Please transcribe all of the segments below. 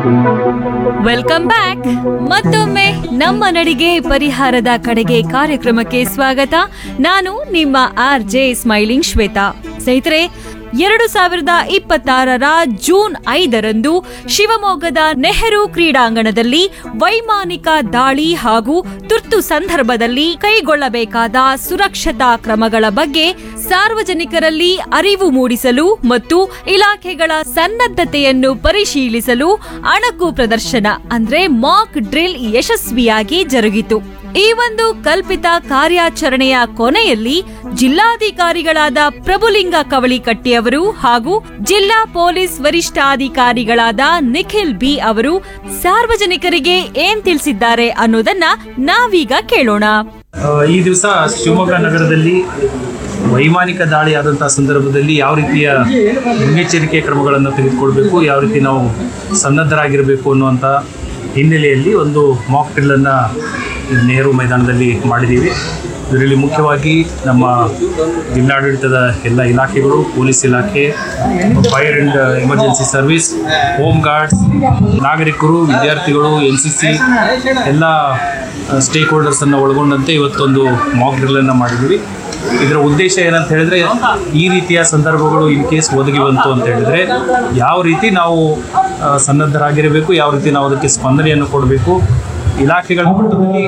welcome back ಮತ್ತೊಮ್ಮೆ ನಮ್ಮ ನಡಿಗೆ ಪರಿಹಾರದ ಕಡೆಗೆ ಕಾರ್ಯಕ್ರಮಕ್ಕೆ ಸ್ವಾಗತ ನಾನು ನಿಮ್ಮ ಆರ್ ಜೆ ಸ್ಮೈಲಿಂಗ್ ಶ್ವೇತಾ ಸ್ನೇಹಿತರೆ ಎರಡು ಸಾವಿರದ ಇಪ್ಪತ್ತಾರರ ಜೂನ್ ಐದರಂದು ಶಿವಮೊಗ್ಗದ ನೆಹರು ಕ್ರೀಡಾಂಗಣದಲ್ಲಿ ವೈಮಾನಿಕ ದಾಳಿ ಹಾಗೂ ತುರ್ತು ಸಂದರ್ಭದಲ್ಲಿ ಕೈಗೊಳ್ಳಬೇಕಾದ ಸುರಕ್ಷತಾ ಕ್ರಮಗಳ ಬಗ್ಗೆ ಸಾರ್ವಜನಿಕರಲ್ಲಿ ಅರಿವು ಮೂಡಿಸಲು ಮತ್ತು ಇಲಾಖೆಗಳ ಸನ್ನದ್ಧತೆಯನ್ನು ಪರಿಶೀಲಿಸಲು ಅಣಕು ಪ್ರದರ್ಶನ ಅಂದ್ರೆ ಮಾಕ್ ಡ್ರಿಲ್ ಯಶಸ್ವಿಯಾಗಿ ಜರುಗಿತು ಈ ಒಂದು ಕಲ್ಪಿತ ಕಾರ್ಯಾಚರಣೆಯ ಕೊನೆಯಲ್ಲಿ ಜಿಲ್ಲಾಧಿಕಾರಿಗಳಾದ ಪ್ರಭುಲಿಂಗ ಕವಳಿಕಟ್ಟಿಯವರು ಹಾಗೂ ಜಿಲ್ಲಾ ಪೊಲೀಸ್ ವರಿಷ್ಠಾಧಿಕಾರಿಗಳಾದ ನಿಖಿಲ್ ಬಿ ಅವರು ಸಾರ್ವಜನಿಕರಿಗೆ ಏನ್ ತಿಳಿಸಿದ್ದಾರೆ ಅನ್ನೋದನ್ನ ನಾವೀಗ ಕೇಳೋಣ ಆ, ಈ ದಿವಸ ಶಿವಮೊಗ್ಗ ನಗರದಲ್ಲಿ ವೈಮಾನಿಕ ದಾಳಿ ಆದಂಥ ಸಂದರ್ಭದಲ್ಲಿ ಯಾವ ರೀತಿಯ ಮುನ್ನೆಚ್ಚರಿಕೆ ಕ್ರಮಗಳನ್ನು ತೆಗೆದುಕೊಳ್ಬೇಕು ಯಾವ ರೀತಿ ನಾವು ಸನ್ನದ್ಧರಾಗಿರಬೇಕು ಅನ್ನುವಂಥ ಹಿನ್ನೆಲೆಯಲ್ಲಿ ಒಂದು ಮಾಕ್ ಡ್ರಿಲ್ಲನ್ನು ನೆಹರು ಮೈದಾನದಲ್ಲಿ ಮಾಡಿದ್ದೀವಿ ಇದರಲ್ಲಿ ಮುಖ್ಯವಾಗಿ ನಮ್ಮ ಜಿಲ್ಲಾಡಳಿತದ ಎಲ್ಲ ಇಲಾಖೆಗಳು ಪೊಲೀಸ್ ಇಲಾಖೆ fire and emergency service home guards ನಾಗರಿಕರು ವಿದ್ಯಾರ್ಥಿಗಳು ಎನ್ ಸಿ ಸಿ ಎಲ್ಲ ಸ್ಟೇಕ್ ಹೋಲ್ಡರ್ಸನ್ನು ಒಳಗೊಂಡಂತೆ ಇವತ್ತೊಂದು ಮಾಕ್ ಡ್ರಿಲ್ಲನ್ನು ಮಾಡಿದ್ದೀವಿ ಇದರ ಉದ್ದೇಶ ಏನಂತ ಹೇಳಿದ್ರೆ ಈ ರೀತಿಯ ಸಂದರ್ಭಗಳು ಇನ್ ಕೇಸ್ ಒದಗಿ ಬಂತು ಅಂತ ಹೇಳಿದ್ರೆ ಯಾವ ರೀತಿ ನಾವು ಆ, ಸನ್ನದ್ಧರಾಗಿರಬೇಕು ಯಾವ ರೀತಿ ನಾವು ಅದಕ್ಕೆ ಸ್ಪಂದನೆಯನ್ನು ಕೊಡಬೇಕು ಇಲಾಖೆಗಳ ಮಟ್ಟದಲ್ಲಿ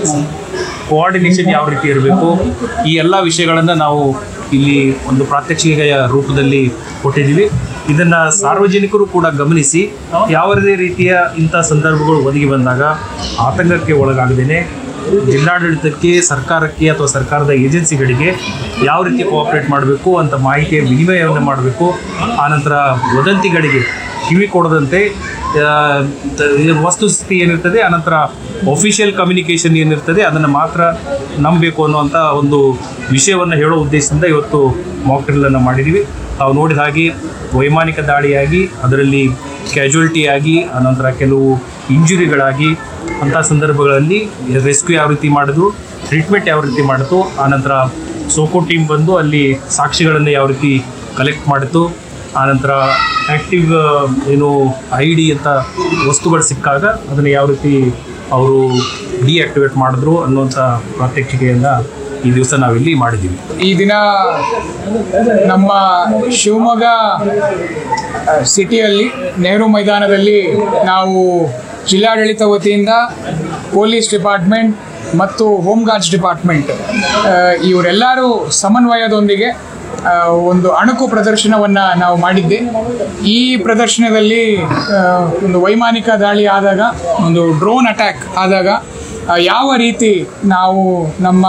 ಕೋಆರ್ಡಿನೇಷನ್ ಯಾವ ರೀತಿ ಇರಬೇಕು ಈ ಎಲ್ಲ ವಿಷಯಗಳನ್ನು ನಾವು ಇಲ್ಲಿ ಒಂದು ಪ್ರಾತ್ಯಕ್ಷಿಕೆಯ ರೂಪದಲ್ಲಿ ಕೊಟ್ಟಿದ್ದೀವಿ ಇದನ್ನು ಸಾರ್ವಜನಿಕರು ಕೂಡ ಗಮನಿಸಿ ಯಾವುದೇ ರೀತಿಯ ಇಂಥ ಸಂದರ್ಭಗಳು ಒದಗಿ ಬಂದಾಗ ಆತಂಕಕ್ಕೆ ಒಳಗಾಗದೇನೆ ಜಿಲ್ಲಾಡಳಿತಕ್ಕೆ ಸರ್ಕಾರಕ್ಕೆ ಅಥವಾ ಸರ್ಕಾರದ ಏಜೆನ್ಸಿಗಳಿಗೆ ಯಾವ ರೀತಿ ಕೋಆಪ್ರೇಟ್ ಮಾಡಬೇಕು ಅಂತ ಮಾಹಿತಿಯ ವಿನಿಮಯವನ್ನು ಮಾಡಬೇಕು ಆನಂತರ ವದಂತಿಗಳಿಗೆ ಕಿವಿ ಕೊಡದಂತೆ ಆ, ತ- ಈ ವಸ್ತುಸ್ಥಿತಿ ಏನಿರ್ತದೆ ಆನಂತರ ಒಫಿಷಿಯಲ್ ಕಮ್ಯುನಿಕೇಷನ್ ಏನಿರ್ತದೆ ಅದನ್ನು ಮಾತ್ರ ನಂಬಬೇಕು ಅನ್ನುವಂಥ ಒಂದು ವಿಷಯವನ್ನು ಹೇಳೋ ಉದ್ದೇಶದಿಂದ ಇವತ್ತು ಮಾಕ್ ಡ್ರಿಲ್ಲನ್ನು ಮಾಡಿದ್ದೀವಿ ತಾವು ನೋಡಿದ ಹಾಗೆ ವೈಮಾನಿಕ ದಾಳಿಯಾಗಿ ಅದರಲ್ಲಿ ಕ್ಯಾಜುಯಾಲಿಟಿ ಆಗಿ ಆನಂತರ ಕೆಲವು ಇಂಜುರಿಗಳಾಗಿ ಅಂಥ ಸಂದರ್ಭಗಳಲ್ಲಿ ರೆಸ್ಕ್ಯೂ ಯಾವ ರೀತಿ ಮಾಡಿದ್ರು ಟ್ರೀಟ್ಮೆಂಟ್ ಯಾವ ರೀತಿ ಮಾಡಿತು ಆನಂತರ ಸೋಕೋ ಟೀಮ್ ಬಂದು ಅಲ್ಲಿ ಸಾಕ್ಷಿಗಳನ್ನು ಯಾವ ರೀತಿ ಕಲೆಕ್ಟ್ ಮಾಡಿತು ಆನಂತರ ಆ್ಯಕ್ಟಿವ್ ಏನು ಐ ಡಿ ಅಂತ ವಸ್ತುಗಳು ಸಿಕ್ಕಾಗ ಅದನ್ನು ಯಾವ ರೀತಿ ಅವರು ಡಿಆಕ್ಟಿವೇಟ್ ಮಾಡಿದ್ರು ಅನ್ನುವಂಥ ಪ್ರಾತ್ಯಕ್ಷಿಕೆಯನ್ನು ಈ ದಿವಸ ನಾವಿಲ್ಲಿ ಮಾಡಿದ್ದೀವಿ ಈ ದಿನ ನಮ್ಮ ಶಿವಮೊಗ್ಗ ಆ, ಸಿಟಿಯಲ್ಲಿ ನೆಹರು ಮೈದಾನದಲ್ಲಿ ನಾವು ಜಿಲ್ಲಾಡಳಿತ ವತಿಯಿಂದ ಪೊಲೀಸ್ ಡಿಪಾರ್ಟ್ಮೆಂಟ್ ಮತ್ತು ಹೋಮ್ ಗಾರ್ಡ್ಸ್ ಡಿಪಾರ್ಟ್ಮೆಂಟ್ ಆ, ಇವರೆಲ್ಲರೂ ಸಮನ್ವಯದೊಂದಿಗೆ ಆ, ಒಂದು ಅಣುಕು ಪ್ರದರ್ಶನವನ್ನು ನಾವು ಮಾಡಿದ್ದೆ ಈ ಪ್ರದರ್ಶನದಲ್ಲಿ ಆ, ಒಂದು ವೈಮಾನಿಕ ದಾಳಿ ಆದಾಗ ಒಂದು ಡ್ರೋನ್ ಅಟ್ಯಾಕ್ ಆದಾಗ ಆ, ಯಾವ ರೀತಿ ನಾವು ನಮ್ಮ